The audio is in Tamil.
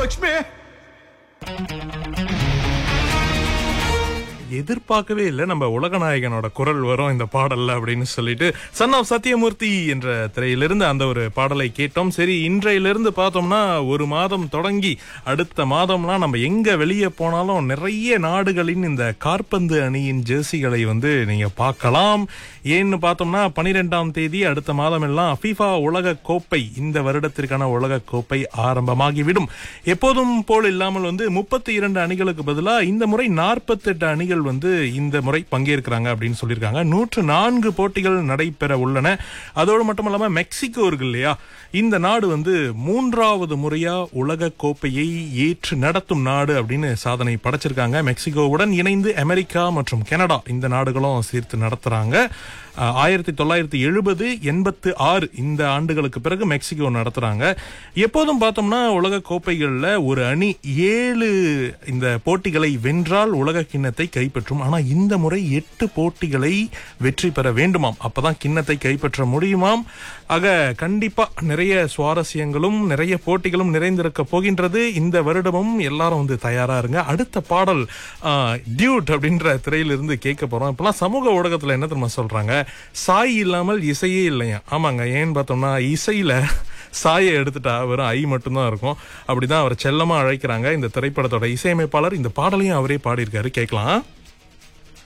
மகாலட்சுமி எதிர்பார்க்கவே இல்லை நம்ம உலகநாயகனோட குரல் வரும் இந்த பாடல்ல அப்படின்னு சொல்லிட்டு சன் ஆஃப் சத்யமூர்த்தி என்ற திரையிலிருந்து அந்த ஒரு பாடலை கேட்டோம் சரி இன்றையிலிருந்து பார்த்தோம்னா ஒரு மாதம் தொடங்கி அடுத்த மாதம்லாம் நம்ம எங்க வெளியே போனாலும் நிறைய நாடுகளின் இந்த கார்பந்து அணியின் ஜெர்சிகளை வந்து நீங்க பார்க்கலாம் ஏன்னு பார்த்தோம்னா பனிரெண்டாம் தேதி அடுத்த மாதம் எல்லாம் FIFA உலக கோப்பை இந்த வருடத்திற்கான உலக கோப்பை ஆரம்பமாகிவிடும் எப்போதும் போல் இல்லாமல் வந்து முப்பத்தி இரண்டு அணிகளுக்கு பதிலா இந்த முறை நாற்பத்தெட்டு அணிகள் வந்து இந்த முறை பங்கேற்கிறாங்க அப்படின்னு சொல்லியிருக்காங்க நூற்று நான்கு போட்டிகள் நடைபெற உள்ளன அதோடு மட்டும் இல்லாம மெக்சிகோ இருக்கு இல்லையா இந்த நாடு வந்து மூன்றாவது முறையா உலக கோப்பையை ஏற்று நடத்தும் நாடு அப்படின்னு சாதனை படைச்சிருக்காங்க மெக்சிகோவுடன் இணைந்து அமெரிக்கா மற்றும் கனடா இந்த நாடுகளும் சேர்த்து நடத்துறாங்க அஹ், ஆயிரத்தி தொள்ளாயிரத்தி எழுபது எண்பத்து ஆறு இந்த ஆண்டுகளுக்கு பிறகு மெக்சிகோ நடத்துறாங்க எப்போதும் பார்த்தோம்னா உலக கோப்பைகள்ல ஒரு அணி ஏழு இந்த போட்டிகளை வென்றால் உலக கிண்ணத்தை கைப்பற்றும் ஆனா இந்த முறை எட்டு போட்டிகளை வெற்றி பெற வேண்டுமாம் அப்பதான் கிண்ணத்தை கைப்பற்ற முடியுமாம் ஆக கண்டிப்பா நிறைய சுவாரஸ்யங்களும் நிறைய போட்டிகளும் நிறைந்திருக்க போகின்றது இந்த வருடமும் எல்லாரும் வந்து தயாரா இருங்க அடுத்த பாடல் டியூட் அப்படின்ற திரையிலிருந்து கேட்க போறோம் இப்பெல்லாம் சமூக ஊடகத்துல என்ன தெரியுமா சொல்றாங்க சாய் இல்லாமல் இசையே இல்லையா ஆமாங்க ஏன்னு பார்த்தோம்னா இசையில சாயை எடுத்துட்டா வெறும் ஐ மட்டும்தான் இருக்கும் அப்படிதான் அவர் செல்லமா அழைக்கிறாங்க இந்த திரைப்படத்தோட இசையமைப்பாளர் இந்த பாடலையும் அவரே பாடியிருக்காரு கேட்கலாம்